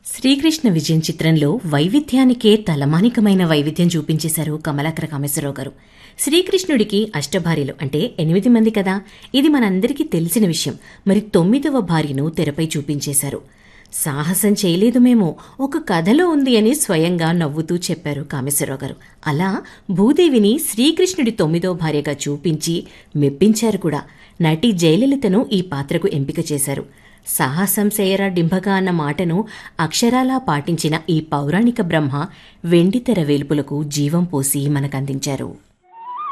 శ్రీకృష్ణ విజయం చిత్రంలో వైవిధ్యానికే తలమానికమైన వైవిధ్యం చూపించేశారు కమలాకర కామేశ్వరరావు గారు శ్రీకృష్ణుడికి అష్టభార్యలు అంటే ఎనిమిది మంది కదా ఇది మనందరికీ తెలిసిన విషయం మరి తొమ్మిదవ భార్యను తెరపై చూపించేశారు సాహసం చేయలేదు మేము ఒక కథలో ఉంది అని స్వయంగా నవ్వుతూ చెప్పారు కామేశ్వరరావు గారు అలా భూదేవిని శ్రీకృష్ణుడి తొమ్మిదో భార్యగా చూపించి మెప్పించారు కూడా నటి జయలలితను ఈ పాత్రకు ఎంపిక చేశారు సాహసం సేయరా డింభగా అన్న మాటను అక్షరాలా పాటించిన ఈ పౌరాణిక బ్రహ్మ వెండితెర వేల్పులకు జీవం పోసి మనకందించారు